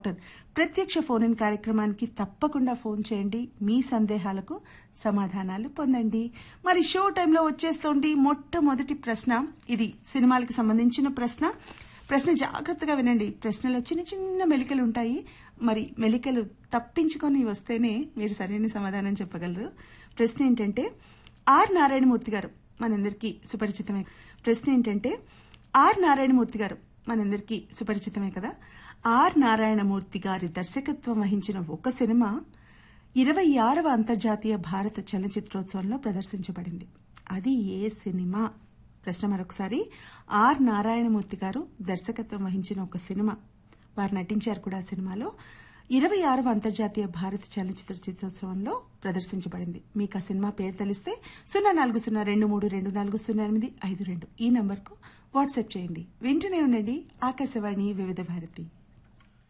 ప్రత్యక్ష phone in కార్యక్రమానికి తప్పకుండా ఫోన్ చేయండి మీ సందేహాలకు సమాధానాలు పొందండి మరి షో టైంలో వచ్చేస్తోంది మొట్టమొదటి ప్రశ్న ఇది సినిమాలకు సంబంధించిన ప్రశ్న ప్రశ్న జాగ్రత్తగా వినండి ప్రశ్నలో చిన్న చిన్న మెలికలు ఉంటాయి మరి మెలికలు తప్పించుకొని వస్తేనే మీరు సరైన సమాధానం చెప్పగలరు ప్రశ్న ఏంటంటే ఆర్ నారాయణమూర్తి గారు మనందరికీ సుపరిచితమే ప్రశ్న ఏంటంటే ఆర్ నారాయణమూర్తి గారు మనందరికీ సుపరిచితమే కదా ఆర్ నారాయణమూర్తి గారి దర్శకత్వం వహించిన ఒక సినిమా ఇరవై ఆరవ అంతర్జాతీయ భారత చలనచిత్రోత్సవంలో ప్రదర్శించబడింది అది ఏ సినిమా ప్రశ్న మరొకసారి ఆర్ నారాయణమూర్తి గారు దర్శకత్వం వహించిన ఒక సినిమా వారు నటించారు కూడా ఆ సినిమాలో ఇరవై ఆరవ అంతర్జాతీయ భారత చలనచిత్ర చిత్రోత్సవంలో ప్రదర్శించబడింది మీకు ఆ సినిమా పేరు తెలిస్తే సున్నా నాలుగు సున్నా రెండు మూడు రెండు నాలుగు సున్నా ఎనిమిది ఐదు రెండు ఈ నంబర్కు వాట్సాప్ చేయండి వింటూనే ఉండండి ఆకాశవాణి వివిధ భారతి